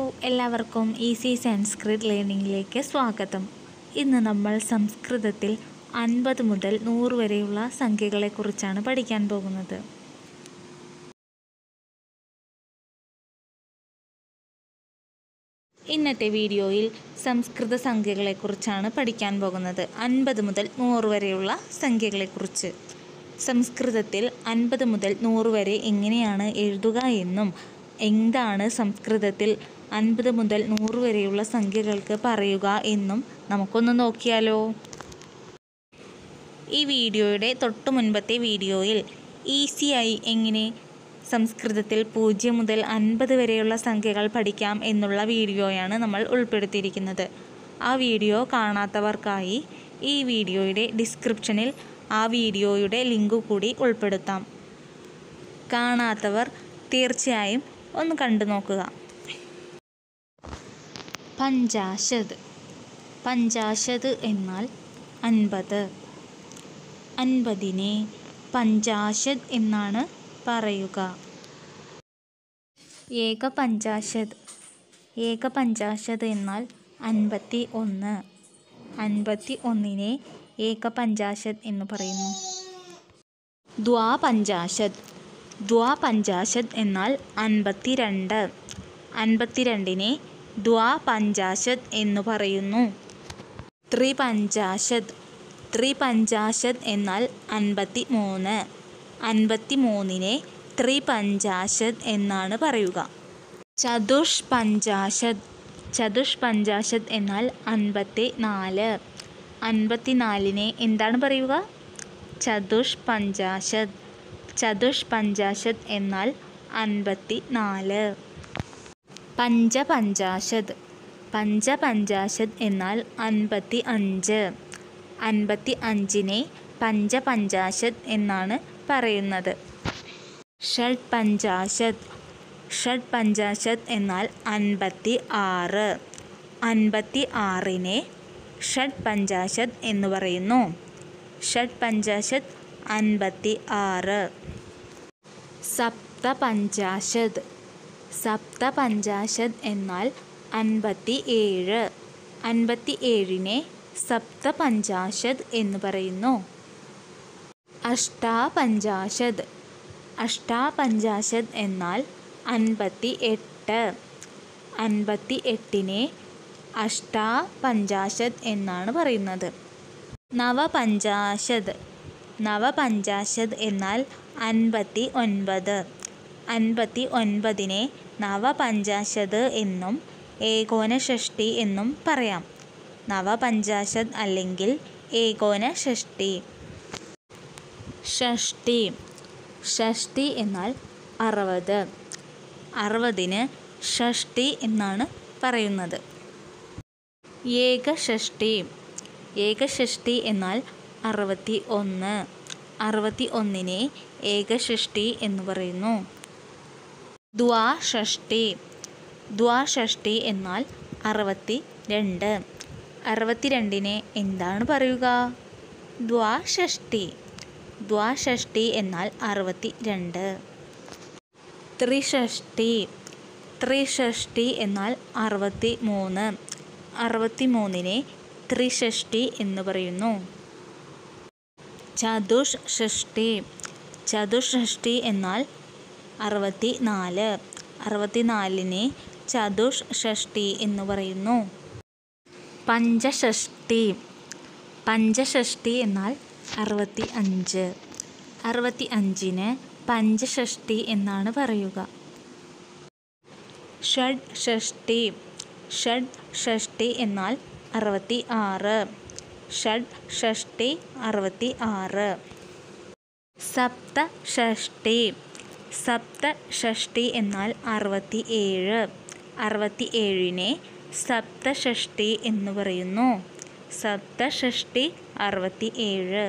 എല്ലാവർക്കും ഈസി സംസ്കൃത് ലേണിംഗിലേക്ക് സ്വാഗതം ഇന്ന് നമ്മൾ സംസ്കൃതത്തിൽ അൻപത് മുതൽ നൂറ് വരെയുള്ള സംഖ്യകളെക്കുറിച്ചാണ് പഠിക്കാൻ പോകുന്നത് ഇന്നത്തെ വീഡിയോയിൽ സംസ്കൃത സംഖ്യകളെക്കുറിച്ചാണ് പഠിക്കാൻ പോകുന്നത് അൻപത് മുതൽ നൂറ് വരെയുള്ള സംഖ്യകളെക്കുറിച്ച് സംസ്കൃതത്തിൽ അൻപത് മുതൽ നൂറ് വരെ എങ്ങനെയാണ് എഴുതുക എന്നും എന്താണ് സംസ്കൃതത്തിൽ അൻപത് മുതൽ നൂറ് വരെയുള്ള സംഖ്യകൾക്ക് പറയുക എന്നും നമുക്കൊന്ന് നോക്കിയാലോ ഈ വീഡിയോയുടെ തൊട്ടു മുൻപത്തെ വീഡിയോയിൽ ഈസിയായി എങ്ങനെ സംസ്കൃതത്തിൽ പൂജ്യം മുതൽ അൻപത് വരെയുള്ള സംഖ്യകൾ പഠിക്കാം എന്നുള്ള വീഡിയോയാണ് നമ്മൾ ഉൾപ്പെടുത്തിയിരിക്കുന്നത് ആ വീഡിയോ കാണാത്തവർക്കായി ഈ വീഡിയോയുടെ ഡിസ്ക്രിപ്ഷനിൽ ആ വീഡിയോയുടെ ലിങ്ക് കൂടി ഉൾപ്പെടുത്താം കാണാത്തവർ തീർച്ചയായും ഒന്ന് കണ്ടു നോക്കുക പഞ്ചാശത് പഞ്ചാശത് എന്നാൽ അൻപത് അൻപതിനെ പഞ്ചാശത് എന്നാണ് പറയുക ഏക പഞ്ചാശത് ഏക പഞ്ചാശത് എന്നാൽ അൻപത്തി ഒന്ന് അൻപത്തി ഒന്നിനെ ഏക പഞ്ചാശത് എന്ന് പറയുന്നു ദ്വാപഞ്ചാശത് ദ്വാപഞ്ചാശത് എന്നാൽ അൻപത്തി രണ്ട് അൻപത്തിരണ്ടിനെ ദ്വാപഞ്ചാശത് എന്നു പറയുന്നു ത്രിപഞ്ചാശത് ത്രിപഞ്ചാശത് എന്നാൽ അൻപത്തി മൂന്ന് അൻപത്തി മൂന്നിനെ ത്രിപഞ്ചാശത് എന്നാണ് പറയുക ചതുഷ്പഞ്ചാശത് ചതുഷ്പഞ്ചാശത് എന്നാൽ അൻപത്തി നാല് അൻപത്തിനാലിനെ എന്താണ് പറയുക ചതുഷ്പഞ്ചാശത് ചതുഷ്പഞ്ചാശത് എന്നാൽ അൻപത്തി നാല് പഞ്ചപഞ്ചാശത് പഞ്ചപഞ്ചാശത് എന്നാൽ അൻപത്തി അഞ്ച് അൻപത്തി അഞ്ചിനെ പഞ്ചപഞ്ചാശത് എന്നാണ് പറയുന്നത് ഷഡ് പഞ്ചാശത് ഷഡ് പഞ്ചാശത് എന്നാൽ അൻപത്തി ആറ് അൻപത്തി ആറിനെ ഷഡ് പഞ്ചാശത് എന്ന് പറയുന്നു ഷഡ് പഞ്ചാശത് അൻപത്തി ആറ് സപ്തപഞ്ചാശത് സപ്തപഞ്ചാശത് എന്നാൽ അൻപത്തി ഏഴ് അൻപത്തി ഏഴിനെ സപ്തപഞ്ചാശത് എന്ന് പറയുന്നു അഷ്ടാപഞ്ചാശത് അഷ്ടാപഞ്ചാശത് എന്നാൽ അൻപത്തി എട്ട് അൻപത്തി എട്ടിനെ അഷ്ടാപഞ്ചാശത് എന്നാണ് പറയുന്നത് നവപഞ്ചാശത് നവപഞ്ചാശത് എന്നാൽ അൻപത്തി ഒൻപത് അൻപത്തി ഒൻപതിനെ നവപഞ്ചാശത് എന്നും ഏകോനഷഷ്ടി എന്നും പറയാം നവപഞ്ചാശത് അല്ലെങ്കിൽ ഏകോനഷഷ്ടി ഷഷ്ടി ഷഷ്ടി എന്നാൽ അറുപത് അറുപതിന് ഷഷ്ടി എന്നാണ് പറയുന്നത് ഏകഷഷ്ടി ഏകഷഷ്ടി എന്നാൽ അറുപത്തി ഒന്ന് അറുപത്തി ഒന്നിനെ ഏകഷഷ്ടി എന്ന് പറയുന്നു ദ്വാഷഷ്ടി ദ്വാഷഷ്ടി എന്നാൽ അറുപത്തി രണ്ട് അറുപത്തിരണ്ടിനെ എന്താണ് പറയുക ദ്വാഷഷ്ടി ദ്വാഷഷ്ടി എന്നാൽ അറുപത്തി രണ്ട് ത്രിഷഷ്ടി ത്രിഷഷ്ടി എന്നാൽ അറുപത്തി മൂന്ന് അറുപത്തി മൂന്നിനെ ത്രിഷഷ്ടി എന്ന് പറയുന്നു ചതുഷ്ഷഷ്ടി ചതുഷ്ഷഷ്ടി എന്നാൽ അറുപത്തി നാല് അറുപത്തി നാലിനെ ചതുഷ്ഷഷ്ടി എന്ന് പറയുന്നു പഞ്ചഷഷ്ടി പഞ്ചഷഷ്ടി എന്നാൽ അറുപത്തി അഞ്ച് അറുപത്തി അഞ്ചിന് പഞ്ചഷഷ്ടി എന്നാണ് പറയുക ഷഡ് ഷഷ്ടി ഷഡ് ഷഷ്ടി എന്നാൽ അറുപത്തി ആറ് ഷഡ് ഷഷ്ടി അറുപത്തി ആറ് സപ്ത ഷഷ്ടി സപ്ത ഷഷ്ടി എന്നാൽ അറുപത്തി ഏഴ് അറുപത്തി ഏഴിനെ സപ്തഷഷ്ടി എന്ന് പറയുന്നു സപ്തഷഷ്ടി അറുപത്തി ഏഴ്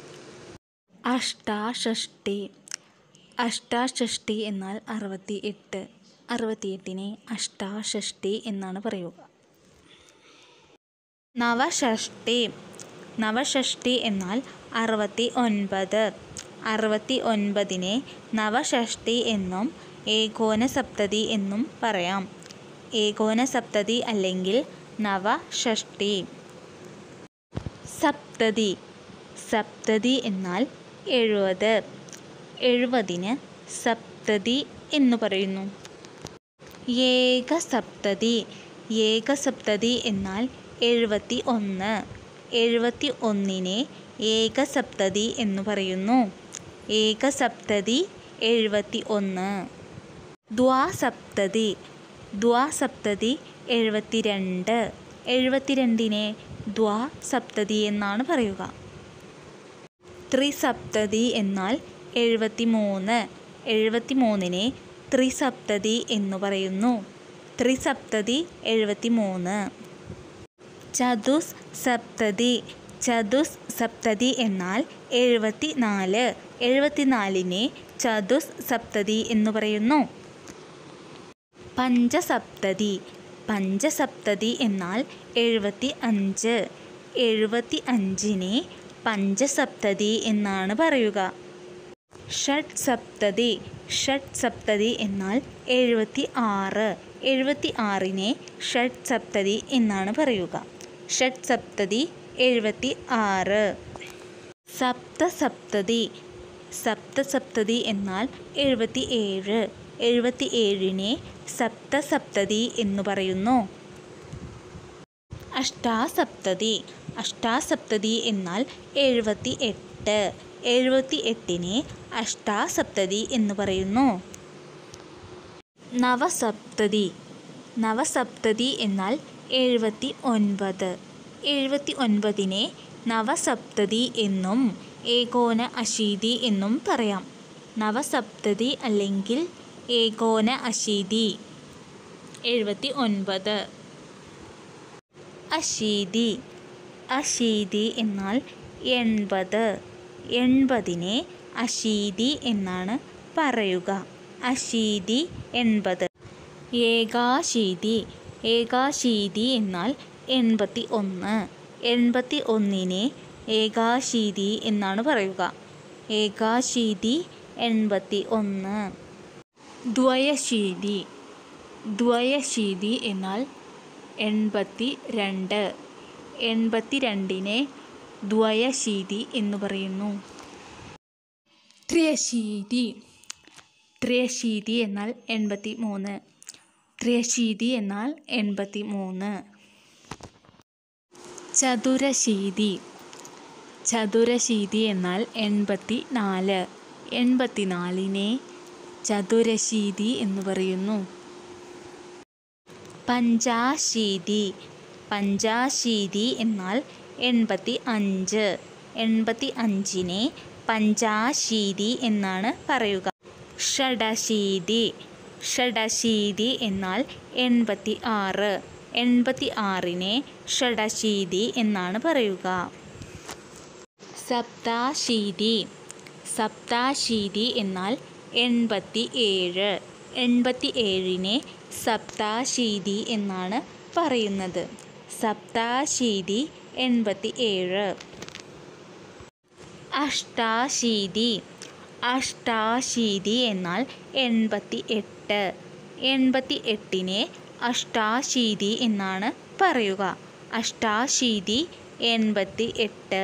അഷ്ടാഷഷ്ടി അഷ്ടാഷഷ്ടി എന്നാൽ അറുപത്തി എട്ട് അറുപത്തിയെട്ടിനെ അഷ്ടാഷഷ്ടി എന്നാണ് പറയുക നവഷഷ്ടി നവഷഷ്ടി എന്നാൽ അറുപത്തി ഒൻപത് അറുപത്തി ഒൻപതിനെ നവഷഷ്ടി എന്നും ഏകോന സപ്തതി എന്നും പറയാം ഏകോന സപ്തതി അല്ലെങ്കിൽ നവഷഷ്ടി സപ്തതി സപ്തതി എന്നാൽ എഴുപത് എഴുപതിന് സപ്തതി എന്ന് പറയുന്നു ഏകസപ്തതി ഏകസപ്തതി എന്നാൽ എഴുപത്തി ഒന്ന് എഴുപത്തി ഒന്നിനെ ഏകസപ്തതി എന്ന് പറയുന്നു ഏകസപ്തതി എഴുപത്തി ഒന്ന് ദ്വാസപ്തതി ദ്വാസപ്തതി എഴുപത്തിരണ്ട് എഴുപത്തിരണ്ടിനെ ദ്വാസപ്തതി എന്നാണ് പറയുക ത്രിസപ്തതി എന്നാൽ എഴുപത്തി മൂന്ന് എഴുപത്തി മൂന്നിനെ ത്രിസപ്തതി എന്ന് പറയുന്നു ത്രിസപ്തതി എഴുപത്തി മൂന്ന് ചതുസ് സപ്തതി ചതുസ് സപ്തതി എന്നാൽ എഴുപത്തി നാല് എഴുപത്തിനാലിനെ ചതുസ് സപ്തതി എന്ന് പറയുന്നു പഞ്ചസപ്തതി പഞ്ചസപ്തതി എന്നാൽ എഴുപത്തി അഞ്ച് എഴുപത്തി അഞ്ചിനെ പഞ്ചസപ്തതി എന്നാണ് പറയുക ഷഡ് സപ്തതി ഷഡ് സപ്തതി എന്നാൽ എഴുപത്തി ആറ് എഴുപത്തി ആറിനെ ഷഡ് സപ്തതി എന്നാണ് പറയുക ഷഡ് സപ്തതി എഴുപത്തി ആറ് സപ്തസപ്തതി സപ്തസപ്തതി എന്നാൽ എഴുപത്തി ഏഴ് എഴുപത്തി ഏഴിനെ സപ്തസപ്തതി എന്ന് പറയുന്നു അഷ്ടാസപ്തതി അഷ്ടാസപ്തതി എന്നാൽ എഴുപത്തി എട്ട് എഴുപത്തി എട്ടിനെ അഷ്ടാസപ്തതി എന്ന് പറയുന്നു നവസപ്തതി നവസപ്തതി എന്നാൽ എഴുപത്തി ഒൻപത് എഴുപത്തി ഒൻപതിനെ നവസപ്തതി എന്നും ഏകോന അശീതി എന്നും പറയാം നവസപ്തതി അല്ലെങ്കിൽ ഏകോന അശീതി എഴുപത്തി ഒൻപത് അശീതി അശീതി എന്നാൽ എൺപത് എൺപതിനെ അശീതി എന്നാണ് പറയുക അശീതി എൺപത് ഏകാശീതി ഏകാശീതി എന്നാൽ എൺപത്തി ഒന്ന് എൺപത്തി ഒന്നിനെ ഏകാശീതി എന്നാണ് പറയുക ഏകാശീതി എൺപത്തി ഒന്ന് ദ്വയശീതി ദ്വയശീതി എന്നാൽ എൺപത്തി രണ്ട് എൺപത്തി രണ്ടിനെ ദ്വയശീതി എന്ന് പറയുന്നു ത്രയശീതി ത്രയശീതി എന്നാൽ എൺപത്തി മൂന്ന് ത്രയശീതി എന്നാൽ എൺപത്തി മൂന്ന് ചതുരശീതി ചതുരശീതി എന്നാൽ എൺപത്തി നാല് എൺപത്തി നാലിനെ ചതുരശീതി എന്ന് പറയുന്നു പഞ്ചാശീതി പഞ്ചാശീതി എന്നാൽ എൺപത്തി അഞ്ച് എൺപത്തി അഞ്ചിനെ പഞ്ചാശീതി എന്നാണ് പറയുക ഷഡശീതി ഷഡശീതി എന്നാൽ എൺപത്തി ആറ് എൺപത്തി ആറിനെ ഷഡശീതി എന്നാണ് പറയുക സപ്താശീതി സപ്താശീതി എന്നാൽ എൺപത്തി ഏഴ് എൺപത്തി ഏഴിനെ സപ്താശീതി എന്നാണ് പറയുന്നത് സപ്താശീതി എൺപത്തി ഏഴ് അഷ്ടാശീതി അഷ്ടാശീതി എന്നാൽ എൺപത്തി എട്ട് എൺപത്തി എട്ടിനെ അഷ്ടാശീതി എന്നാണ് പറയുക അഷ്ടാശീതി എൺപത്തി എട്ട്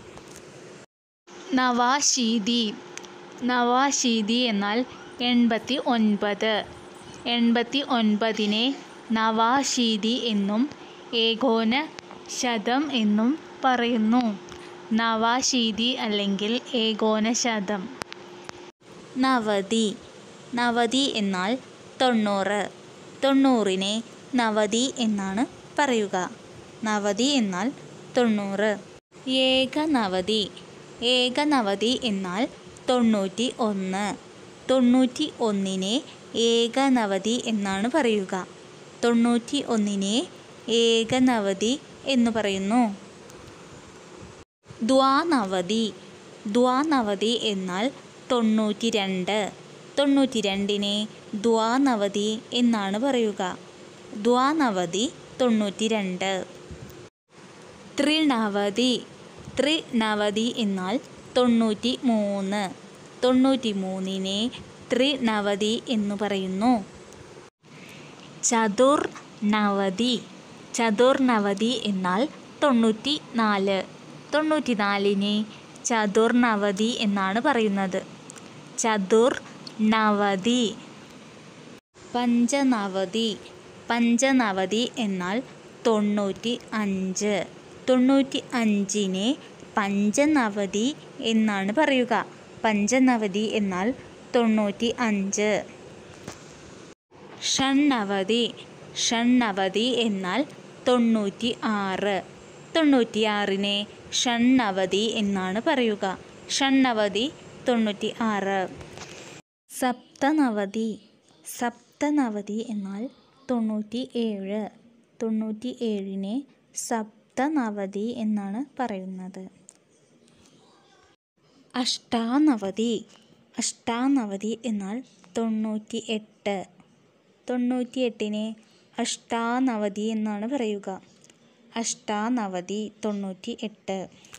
നവാശീതി നവാശീതി എന്നാൽ എൺപത്തി ഒൻപത് എൺപത്തി ഒൻപതിനെ നവാശീതി എന്നും ഏകോന ശതം എന്നും പറയുന്നു നവാശീതി അല്ലെങ്കിൽ ഏകോന ശതം നവതി നവതി എന്നാൽ തൊണ്ണൂറ് തൊണ്ണൂറിനെ നവതി എന്നാണ് പറയുക നവതി എന്നാൽ തൊണ്ണൂറ് ഏകനവതി ഏകനവതി എന്നാൽ തൊണ്ണൂറ്റി ഒന്ന് തൊണ്ണൂറ്റി ഒന്നിനെ ഏകനവതി എന്നാണ് പറയുക തൊണ്ണൂറ്റി ഒന്നിനെ ഏകനവതി എന്ന് പറയുന്നു ദ്വാനവതി ദ്വാനവതി എന്നാൽ തൊണ്ണൂറ്റി രണ്ട് തൊണ്ണൂറ്റി രണ്ടിനെ ദ്വാനവതി എന്നാണ് പറയുക ദ്വാനവതി തൊണ്ണൂറ്റി രണ്ട് ത്രിനവതി ത്രിനവതി എന്നാൽ തൊണ്ണൂറ്റി മൂന്ന് തൊണ്ണൂറ്റി മൂന്നിനെ ത്രിനവതി എന്ന് പറയുന്നു ചതുർ നവതി ചതുർനവതി എന്നാൽ തൊണ്ണൂറ്റി നാല് തൊണ്ണൂറ്റി നാലിനെ ചതുർനവതി എന്നാണ് പറയുന്നത് ചതുർ നവതി പഞ്ചനവതി പഞ്ചനവതി എന്നാൽ തൊണ്ണൂറ്റി അഞ്ച് തൊണ്ണൂറ്റി അഞ്ചിനെ പഞ്ചനവതി എന്നാണ് പറയുക പഞ്ചനവതി എന്നാൽ തൊണ്ണൂറ്റി അഞ്ച് ഷണ്ണവതി ഷണ്ണവതി എന്നാൽ തൊണ്ണൂറ്റി ആറ് തൊണ്ണൂറ്റിയാറിനെ ഷണ്ണവതി എന്നാണ് പറയുക ഷണ്ണവതി തൊണ്ണൂറ്റി ആറ് സപ്തനവതി സപ്തനവതി എന്നാൽ തൊണ്ണൂറ്റി ഏഴ് തൊണ്ണൂറ്റി ഏഴിനെ സപ്തനവതി എന്നാണ് പറയുന്നത് അഷ്ടാനവതി അഷ്ടാനവതി എന്നാൽ തൊണ്ണൂറ്റി എട്ട് തൊണ്ണൂറ്റി എട്ടിനെ അഷ്ടാനവതി എന്നാണ് പറയുക അഷ്ടാനവതി തൊണ്ണൂറ്റി എട്ട്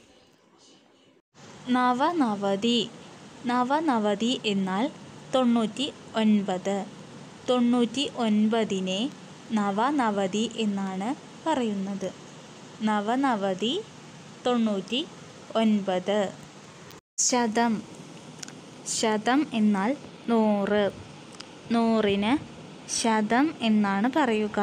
നവനവതി നവനവതി എന്നാൽ തൊണ്ണൂറ്റി ഒൻപത് തൊണ്ണൂറ്റി ഒൻപതിനെ നവനവതി എന്നാണ് പറയുന്നത് നവനവതി തൊണ്ണൂറ്റി ഒൻപത് ശതം ശതം എന്നാൽ നൂറ് നൂറിന് ശതം എന്നാണ് പറയുക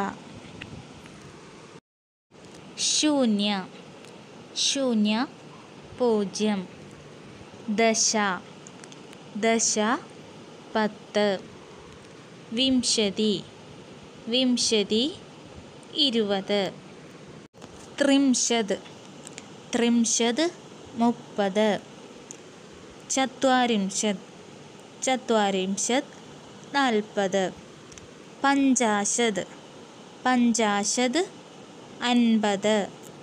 ശൂന്യ ശൂന്യ പൂജ്യം ദശ ദശ പത്ത് വിംശതി വിംശതി ഇരുപത് ത്രിംശത് ത്രിംശത് മുപ്പത് ചത്വാരിംശത് ചത്വാരിംശത് നാൽപ്പത് പഞ്ചാശത് പഞ്ചാശത് അൻപത്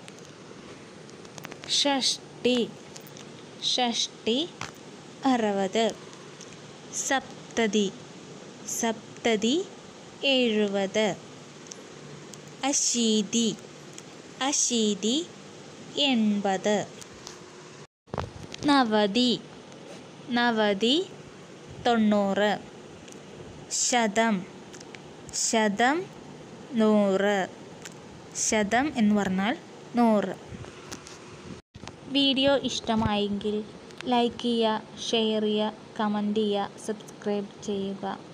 ഷഷ്ടി ഷഷ്ടി അറുപത് സപ്തതി സപ്തതി എഴുപത് അശീതി അശീതി എൺപത് നവതി നവതി തൊണ്ണൂറ് ശതം ശതം നൂറ് ശതം എന്ന് പറഞ്ഞാൽ നൂറ് വീഡിയോ ഇഷ്ടമായെങ്കിൽ ലൈക്ക് ചെയ്യുക ഷെയർ ചെയ്യുക കമൻറ്റ് ചെയ്യുക സബ്സ്ക്രൈബ് ചെയ്യുക